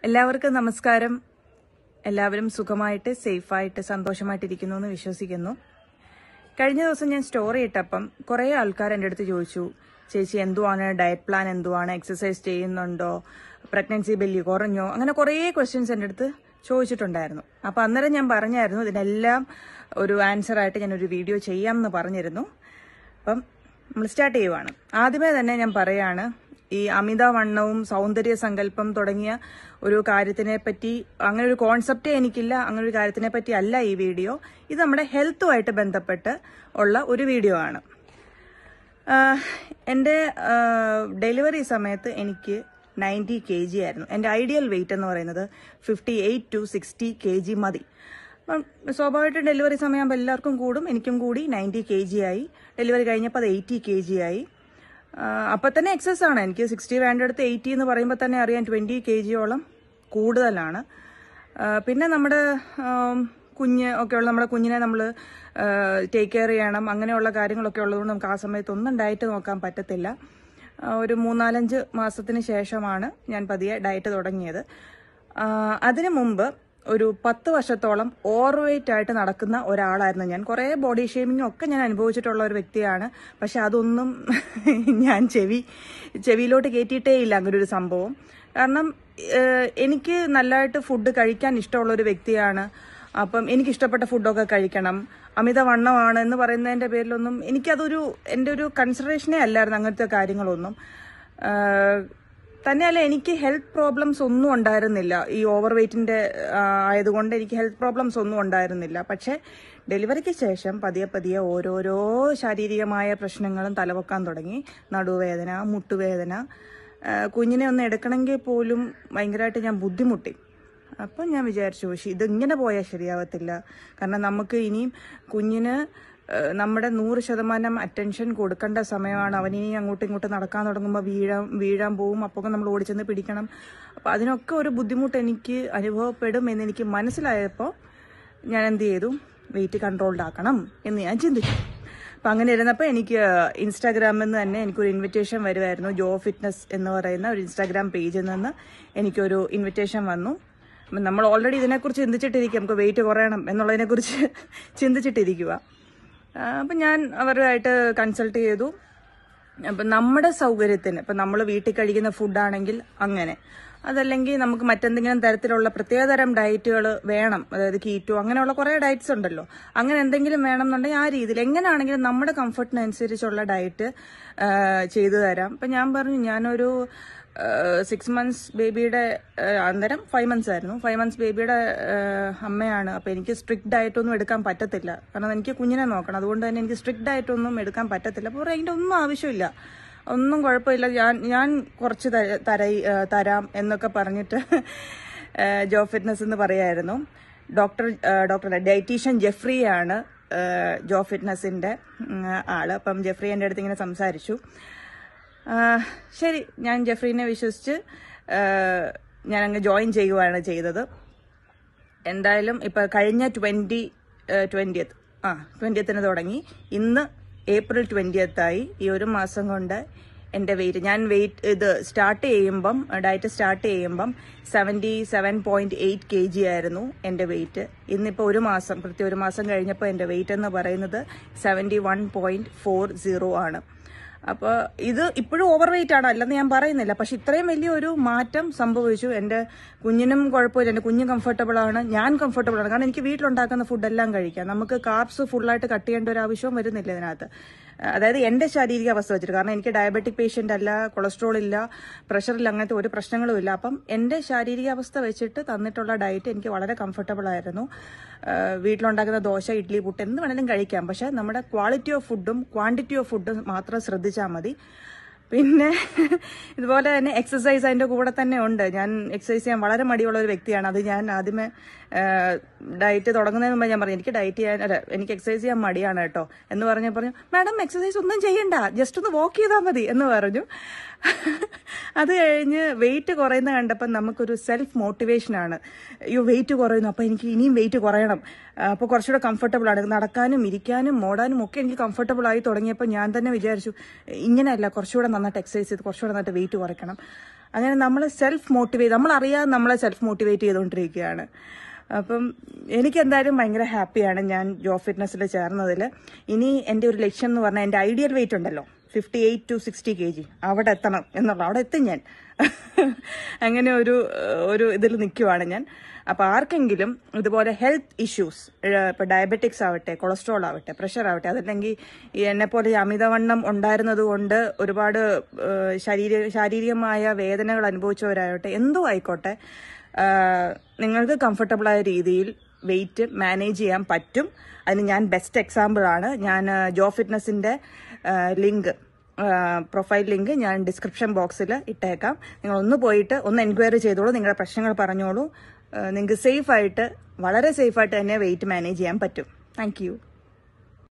എല്ലാവർക്കും നമസ്കാരം എല്ലാവരും സുഖമായിട്ട് സേഫായിട്ട് സന്തോഷമായിട്ടിരിക്കുന്നു എന്ന് വിശ്വസിക്കുന്നു കഴിഞ്ഞ ദിവസം ഞാൻ സ്റ്റോറി ഇട്ടപ്പം കുറേ ആൾക്കാർ എൻ്റെ അടുത്ത് ചോദിച്ചു ചേച്ചി എന്തുവാണ് ഡയറ്റ് പ്ലാൻ എന്തുവാണ് എക്സസൈസ് ചെയ്യുന്നുണ്ടോ പ്രഗ്നൻസി ബെല്ലി കുറഞ്ഞോ അങ്ങനെ കുറേ ക്വസ്റ്റ്യൻസ് എൻ്റെ അടുത്ത് ചോദിച്ചിട്ടുണ്ടായിരുന്നു അപ്പം അന്നേരം ഞാൻ പറഞ്ഞായിരുന്നു ഇതിനെല്ലാം ഒരു ആൻസർ ആയിട്ട് ഞാൻ ഒരു വീഡിയോ ചെയ്യാമെന്ന് പറഞ്ഞിരുന്നു അപ്പം നമ്മൾ സ്റ്റാർട്ട് ചെയ്യുവാണ് ആദ്യമേ തന്നെ ഞാൻ പറയാണ് ഈ അമിതവണ്ണവും സൗന്ദര്യ സങ്കല്പം തുടങ്ങിയ ഒരു കാര്യത്തിനെ പറ്റി അങ്ങനെ ഒരു കോൺസെപ്റ്റേ എനിക്കില്ല അങ്ങനെ ഒരു കാര്യത്തിനെ പറ്റി അല്ല ഈ വീഡിയോ ഇത് നമ്മുടെ ഹെൽത്തുമായിട്ട് ബന്ധപ്പെട്ട് ഉള്ള ഒരു വീഡിയോ ആണ് ആഹ് എൻ്റെ ഡെലിവറി സമയത്ത് എനിക്ക് നയൻറ്റി കെ ജി ആയിരുന്നു എൻ്റെ ഐഡിയൽ വെയിറ്റ് എന്ന് പറയുന്നത് fifty eight to sixty K G മതി അപ്പം സ്വാഭാവികമായിട്ടും ഡെലിവറി സമയമാകുമ്പോൾ എല്ലാവർക്കും കൂടും എനിക്കും കൂടി നയൻറ്റി കെ ജി ആയി ഡെലിവറി കഴിഞ്ഞപ്പോൾ അത് എയ്റ്റി കെ ജി ആയി അപ്പം തന്നെ എക്സസ് ആണ് എനിക്ക് സിക്സ്റ്റി വേണ്ടടുത്ത് എയ്റ്റി എന്ന് പറയുമ്പോൾ തന്നെ അറിയാം ട്വൻറ്റി കെ ജിയോളം കൂടുതലാണ് ആ, പിന്നെ നമ്മുടെ ആം, കുഞ്ഞ് ഒക്കെ ഉള്ള നമ്മുടെ കുഞ്ഞിനെ നമ്മൾ ടേക്ക് കെയർ ചെയ്യണം അങ്ങനെയുള്ള കാര്യങ്ങളൊക്കെ ഉള്ളതുകൊണ്ട് നമുക്ക് ആ സമയത്തൊന്നും ഡയറ്റ് നോക്കാൻ പറ്റത്തില്ല ആ, ഒരു മൂന്നാലഞ്ച് മാസത്തിന് ശേഷമാണ് ഞാൻ പതിയെ ഡയറ്റ് തുടങ്ങിയത് ആ, അതിനു മുമ്പ് ഒരു പത്ത് വർഷത്തോളം ഓവർ വെയിറ്റ് ആയിട്ട് നടക്കുന്ന ഒരാളായിരുന്നു ഞാൻ കുറേ ബോഡി ഷേമിങ്ങും ഒക്കെ ഞാൻ അനുഭവിച്ചിട്ടുള്ള ഒരു വ്യക്തിയാണ് പക്ഷെ അതൊന്നും ഞാൻ ചെവി ചെവിയിലോട്ട് കയറ്റിയിട്ടേ ഇല്ല അങ്ങനെ ഒരു സംഭവം കാരണം ഏഹ്, എനിക്ക് നല്ലതായിട്ട് ഫുഡ് കഴിക്കാൻ ഇഷ്ടമുള്ള ഒരു വ്യക്തിയാണ് അപ്പം എനിക്ക് ഇഷ്ടപ്പെട്ട ഫുഡൊക്കെ കഴിക്കണം അമിതവണ്ണമാണ് എന്ന് പറയുന്നതിന്റെ പേരിലൊന്നും എനിക്കതൊരു എൻ്റെ ഒരു കൺസിഡറേഷനേ അല്ലായിരുന്നു അങ്ങനത്തെ കാര്യങ്ങളൊന്നും ആഹ്, തന്നെയല്ല എനിക്ക് ഹെൽത്ത് പ്രോബ്ലംസ് ഒന്നും ഉണ്ടായിരുന്നില്ല ഈ ഓവർ വെയ്റ്റിന്റെ ആയതുകൊണ്ട് എനിക്ക് ഹെൽത്ത് പ്രോബ്ലംസ് ഒന്നും ഉണ്ടായിരുന്നില്ല പക്ഷേ ഡെലിവറിക്ക് ശേഷം പതിയെ പതിയെ ഓരോരോ ശാരീരികമായ പ്രശ്നങ്ങളും തലവെക്കാൻ തുടങ്ങി നടുവേദന മുട്ടുവേദന ആ, കുഞ്ഞിനെ ഒന്ന് എടുക്കണമെങ്കിൽ പോലും ഭയങ്കരമായിട്ട് ഞാൻ ബുദ്ധിമുട്ടി അപ്പം ഞാൻ വിചാരിച്ചു പക്ഷേ ഇതിങ്ങനെ പോയാൽ ശരിയാവത്തില്ല കാരണം നമുക്ക് ഇനിയും കുഞ്ഞിന് ഏഹ്, നമ്മുടെ നൂറ് ശതമാനം അറ്റൻഷൻ കൊടുക്കേണ്ട സമയമാണ് അവനിനി അങ്ങോട്ടും ഇങ്ങോട്ടും നടക്കാൻ തുടങ്ങുമ്പോൾ വീഴാൻ വീഴാൻ പോവും അപ്പോൾ നമ്മൾ ഓടിച്ചെന്ന് പിടിക്കണം അപ്പം അതിനൊക്കെ ഒരു ബുദ്ധിമുട്ട് എനിക്ക് അനുഭവപ്പെടും എന്ന് എനിക്ക് മനസ്സിലായപ്പോൾ ഞാൻ എന്ത് ചെയ്തു വെയിറ്റ് കൺട്രോൾഡ് ആക്കണം എന്ന് ഞാൻ ചിന്തിച്ചു അപ്പം അങ്ങനെ ഇരുന്നപ്പോൾ എനിക്ക് ഇൻസ്റ്റാഗ്രാമിൽ നിന്ന് തന്നെ എനിക്കൊരു ഇൻവിറ്റേഷൻ വരുമായിരുന്നു ജോ ഫിറ്റ്നസ് എന്ന് പറയുന്ന ഒരു ഇൻസ്റ്റാഗ്രാം പേജിൽ നിന്ന് എനിക്കൊരു ഇൻവിറ്റേഷൻ വന്നു അപ്പം നമ്മൾ ഓൾറെഡി ഇതിനെക്കുറിച്ച് ചിന്തിച്ചിട്ടിരിക്കും നമുക്ക് വെയിറ്റ് കുറയണം എന്നുള്ളതിനെക്കുറിച്ച് ചിന്തിച്ചിട്ടിരിക്കുക അപ്പം ഞാൻ അവരുമായിട്ട് കൺസൾട്ട് ചെയ്തു അപ്പം നമ്മുടെ സൗകര്യത്തിന് ഇപ്പം നമ്മൾ വീട്ടിൽ കഴിക്കുന്ന ഫുഡാണെങ്കിൽ അങ്ങനെ അതല്ലെങ്കിൽ നമുക്ക് മറ്റെന്തെങ്കിലും തരത്തിലുള്ള പ്രത്യേകതരം ഡയറ്റുകൾ വേണം അതായത് കീറ്റോ അങ്ങനെയുള്ള കുറേ ഡയറ്റ്സ് ഉണ്ടല്ലോ അങ്ങനെ എന്തെങ്കിലും വേണം എന്നുണ്ടെങ്കിൽ ആ രീതിയിൽ എങ്ങനെയാണെങ്കിലും നമ്മുടെ കംഫർട്ടിനനുസരിച്ചുള്ള ഡയറ്റ് ചെയ്തു തരാം അപ്പം ഞാൻ പറഞ്ഞു ഞാനൊരു സിക്സ് മന്ത്സ് ബേബിയുടെ അന്നേരം ഫൈവ് മന്ത്സ് ആയിരുന്നു ഫൈവ് മന്ത്സ് ബേബിയുടെ അമ്മയാണ് അപ്പോൾ എനിക്ക് സ്ട്രിക്റ്റ് ഡയറ്റൊന്നും എടുക്കാൻ പറ്റത്തില്ല കാരണം എനിക്ക് കുഞ്ഞിനെ നോക്കണം അതുകൊണ്ട് തന്നെ എനിക്ക് സ്ട്രിക്റ്റ് ഡയറ്റൊന്നും എടുക്കാൻ പറ്റത്തില്ല അപ്പോൾ അതിൻ്റെ ഒന്നും ആവശ്യമില്ല ഒന്നും കുഴപ്പമില്ല ഞാൻ ഞാൻ കുറച്ച് ത- തരയി- ഏ, തരാം എന്നൊക്കെ പറഞ്ഞിട്ട് ഏ, ജോ ഫിറ്റ്നസ് എന്ന് പറയായിരുന്നു ഡോക്ടർ ഏ, ഡോക്ടർ ഡയറ്റീഷ്യൻ ജെഫ്രിയാണ് ഏ, ജോ ഫിറ്റ്നസിന്റെ ഉം, ആള് അപ്പം ജെഫ്രി എൻ്റെ അടുത്ത് ഇങ്ങനെ സംസാരിച്ചു ആ, ശരി ഞാൻ ജെഫ്രീനെ വിശ്വസിച്ച് ആ, ഞാൻ അങ്ങ് ജോയിൻ ചെയ്യുകയാണ് ചെയ്തത് എന്തായാലും ഇപ്പൊ കഴിഞ്ഞ ട്വന്റി ട്വന്റിയത്ത് ആ ട്വന്റിയത്തിന് തുടങ്ങി ഇന്ന് ഏപ്രിൽ ട്വന്റിയത്ത് ആയി ഈ ഒരു മാസം കൊണ്ട് എൻ്റെ വെയിറ്റ് ഞാൻ വെയിറ്റ് ഇത് സ്റ്റാർട്ട് ചെയ്യുമ്പം ഡയറ്റ് സ്റ്റാർട്ട് ചെയ്യുമ്പം seventy seven point eight K G ആയിരുന്നു എൻ്റെ വെയിറ്റ് ഇന്നിപ്പോൾ ഒരു മാസം കൃത്യം ഒരു മാസം കഴിഞ്ഞപ്പോൾ എൻ്റെ വെയിറ്റ് എന്ന് പറയുന്നത് seventy one point four zero ആണ് അപ്പോൾ ഇത് ഇപ്പോഴും ഓവർ വെയിറ്റ് ആണ് അല്ലെന്ന് ഞാൻ പറയുന്നില്ല പക്ഷെ ഇത്രയും വലിയൊരു മാറ്റം സംഭവിച്ചു എൻ്റെ കുഞ്ഞിനും കുഴപ്പമില്ല എൻ്റെ കുഞ്ഞ് കംഫർട്ടബിൾ ആണ് ഞാൻ കംഫർട്ടബിൾ ആണ് കാരണം എനിക്ക് വീട്ടിലുണ്ടാക്കുന്ന ഫുഡെല്ലാം കഴിക്കാം നമുക്ക് കാർബ്സ് ഫുള്ളായിട്ട് കട്ട് ചെയ്യേണ്ട ഒരു ആവശ്യവും വരുന്നില്ല ഇതിനകത്ത് അതായത് എൻ്റെ ശാരീരിക അവസ്ഥ വെച്ചിട്ട് കാരണം എനിക്ക് ഡയബറ്റിക് പേഷ്യൻ്റ് അല്ല കൊളസ്ട്രോൾ ഇല്ല പ്രഷറില്ല അങ്ങനത്തെ ഒരു പ്രശ്നങ്ങളും ഇല്ല അപ്പം എൻ്റെ ശാരീരിക അവസ്ഥ വെച്ചിട്ട് തന്നിട്ടുള്ള ഡയറ്റ് എനിക്ക് വളരെ കംഫർട്ടബിൾ ആയിരുന്നു ആ, വീട്ടിലുണ്ടാക്കുന്ന ദോശ ഇഡ്ഡലി പുട്ട് എന്ത് വേണേലും കഴിക്കാം പക്ഷെ നമ്മുടെ ക്വാളിറ്റി ഓഫ് ഫുഡും ക്വാണ്ടിറ്റി ഓഫ് ഫുഡും മാത്രം ശ്രദ്ധിച്ചാൽ മതി പിന്നെ ഇതുപോലെ തന്നെ എക്സസൈസ് അതിന്റെ കൂടെ തന്നെ ഉണ്ട് ഞാൻ എക്സസൈസ് ചെയ്യാൻ വളരെ മടിയുള്ള ഒരു വ്യക്തിയാണ് അത് ഞാൻ ആദ്യമേ ഡയറ്റ് തുടങ്ങുന്നതിന് മുമ്പ് ഞാൻ പറഞ്ഞു എനിക്ക് ഡയറ്റ് ചെയ്യാൻ അല്ല എനിക്ക് എക്സസൈസ് ചെയ്യാൻ മടിയാണ് കേട്ടോ എന്ന് പറഞ്ഞ പറഞ്ഞു മാഡം എക്സസൈസ് ഒന്നും ചെയ്യണ്ട ജസ്റ്റ് ഒന്ന് വാക്ക് ചെയ്താൽ മതി എന്ന് പറഞ്ഞു അത് കഴിഞ്ഞ് വെയിറ്റ് കുറയുന്ന കണ്ടപ്പോൾ നമുക്കൊരു സെൽഫ് മോട്ടിവേഷനാണ് അയ്യോ വെയിറ്റ് കുറയുന്നു അപ്പോൾ എനിക്ക് ഇനിയും വെയിറ്റ് കുറയണം അപ്പോൾ കുറച്ചുകൂടെ കംഫർട്ടബിൾ ആണ് നടക്കാനും ഇരിക്കാനും ഓടാനും ഒക്കെ എനിക്ക് കംഫർട്ടബിൾ ആയി തുടങ്ങിയപ്പോൾ ഞാൻ തന്നെ വിചാരിച്ചു ഇങ്ങനെയല്ല കുറച്ചുകൂടെ നന്നായിട്ട് എക്സസൈസ് ചെയ്ത് കുറച്ചുകൂടെ നന്നായിട്ട് വെയിറ്റ് കുറയ്ക്കണം അങ്ങനെ നമ്മൾ സെൽഫ് മോട്ടിവേറ്റ് നമ്മളറിയാതെ നമ്മളെ സെൽഫ് മോട്ടിവേറ്റ് ചെയ്തുകൊണ്ടിരിക്കുകയാണ് അപ്പം എനിക്ക് എന്തായാലും ഭയങ്കര ഹാപ്പിയാണ് ഞാൻ ജോ ഫിറ്റ്നസ്സിൽ ചേർന്നതിൽ ഇനി എൻ്റെ ഒരു ലക്ഷ്യം എന്ന് പറഞ്ഞാൽ എൻ്റെ ഐഡിയൽ വെയിറ്റ് ഉണ്ടല്ലോ fifty eight to sixty K G അവിടെ എത്തണം എന്നുള്ള അവിടെ എത്തും ഞാൻ അങ്ങനെ ഒരു ഒരു ഇതിൽ നിൽക്കുവാണ് ഞാൻ അപ്പോൾ ആർക്കെങ്കിലും ഇതുപോലെ ഹെൽത്ത് ഇഷ്യൂസ് ഇപ്പോൾ ഡയബറ്റിക്സ് ആവട്ടെ കൊളസ്ട്രോൾ ആവട്ടെ പ്രഷർ ആവട്ടെ അതല്ലെങ്കിൽ ഈ എന്നെപ്പോലെ ഈ അമിതവണ്ണം ഉണ്ടായിരുന്നത് കൊണ്ട് ഒരുപാട് ഏഹ്, ശരീര ശാരീരികമായ വേദനകൾ അനുഭവിച്ചവരാവട്ടെ എന്തോ ആയിക്കോട്ടെ ആഹ്, നിങ്ങൾക്ക് കംഫർട്ടബിളായ രീതിയിൽ വെയിറ്റ് മാനേജ് ചെയ്യാൻ പറ്റും അതിന് ഞാൻ ബെസ്റ്റ് എക്സാമ്പിൾ ആണ് ഞാൻ ആഹ്, ജോ ഫിറ്റ്നസിന്റെ ലിങ്ക് പ്രൊഫൈൽ ലിങ്ക് ഞാൻ ഡിസ്ക്രിപ്ഷൻ ബോക്സിൽ ഇട്ടേക്കാം നിങ്ങൾ ഒന്ന് പോയിട്ട് ഒന്ന് എൻക്വയറി ചെയ്തോളൂ നിങ്ങളുടെ പ്രശ്നങ്ങൾ പറഞ്ഞോളൂ ആഹ്, നിങ്ങൾക്ക് സേഫ് ആയിട്ട് വളരെ സേഫ് ആയിട്ട് തന്നെ വെയിറ്റ് മാനേജ് ചെയ്യാൻ പറ്റും താങ്ക്